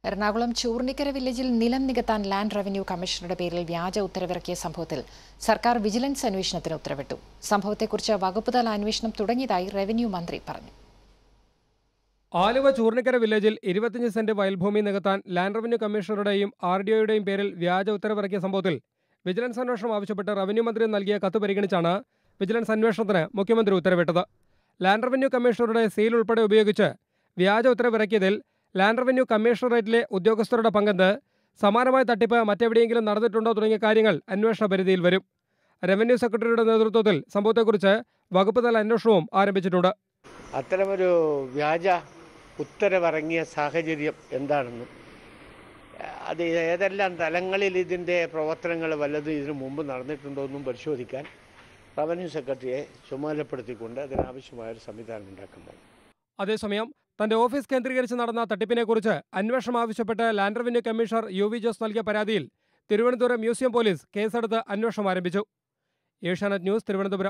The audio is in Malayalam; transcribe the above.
എറണാകുളം ചൂർണിക്കര വില്ലേജിൽ നിലം നികത്താൻ ലാൻഡ് റവന്യൂ കമ്മീഷണറുടെ പേരിൽ വ്യാജ ഉത്തരവിറക്കിയ സംഭവത്തിൽ സർക്കാർ വിജിലൻസ് അന്വേഷണത്തിന് ഉത്തരവിട്ടു സംഭവത്തെക്കുറിച്ച് വകുപ്പുതല അന്വേഷണം തുടങ്ങിയതായി റവന്യൂ മന്ത്രി പറഞ്ഞു ആലുവ ചൂർണിക്കര വില്ലേജിൽ ഇരുപത്തിയഞ്ച് സെന്റ് വയൽഭൂമി നികത്താൻ ലാൻഡ് റവന്യൂ കമ്മീഷണറുടെയും ആർ ഡി ഒയുടെയും പേരിൽ വ്യാജ ഉത്തരവിറക്കിയ സംഭവത്തിൽ വിജിലൻസ് അന്വേഷണം ആവശ്യപ്പെട്ട് റവന്യൂ മന്ത്രി നൽകിയ കത്ത് പരിഗണിച്ചാണ് വിജിലൻസ് അന്വേഷണത്തിന് മുഖ്യമന്ത്രി ഉത്തരവിട്ടത് ലാൻഡ് റവന്യൂ കമ്മീഷണറുടെ സീൽ ഉൾപ്പെടെ ഉപയോഗിച്ച് വ്യാജ ഉത്തരവിറക്കിയതിൽ ലാൻഡ് റവന്യൂ കമ്മീഷണറേറ്റിലെ ഉദ്യോഗസ്ഥരുടെ പങ്കെന്ത് സമാനമായ തട്ടിപ്പ് മറ്റെവിടെയെങ്കിലും നടന്നിട്ടുണ്ടോ തുടങ്ങിയ കാര്യങ്ങൾ അന്വേഷണ പരിധിയിൽ വരും റവന്യൂ സെക്രട്ടറിയുടെ നേതൃത്വത്തിൽ സംഭവത്തെക്കുറിച്ച് വകുപ്പുതല അന്വേഷണവും ആരംഭിച്ചിട്ടുണ്ട് അത്തരമൊരു വ്യാജ ഉത്തരവിറങ്ങിയ സാഹചര്യം എന്താണെന്നും അത് ഏതെല്ലാം തലങ്ങളിൽ ഇതിൻ്റെ പ്രവർത്തനങ്ങൾ വല്ലതും ഇതിനു മുമ്പ് നടന്നിട്ടുണ്ടോ എന്നും പരിശോധിക്കാൻ റവന്യൂ സെക്രട്ടറിയെ ചുമതലപ്പെടുത്തിക്കൊണ്ട് അതിനാവശ്യമായ ഒരു സംവിധാനം ഉണ്ടാക്കുന്നത് അതേസമയം തന്റെ ഓഫീസ് കേന്ദ്രീകരിച്ച് നടന്ന തട്ടിപ്പിനെക്കുറിച്ച് അന്വേഷണം ആവശ്യപ്പെട്ട് land revenue commissioner U V Jose നൽകിയ പരാതിയിൽ തിരുവനന്തപുരം മ്യൂസിയം പോലീസ് കേസെടുത്ത് അന്വേഷണം ആരംഭിച്ചു ഏഷ്യാനെറ്റ് ന്യൂസ് തിരുവനന്തപുരം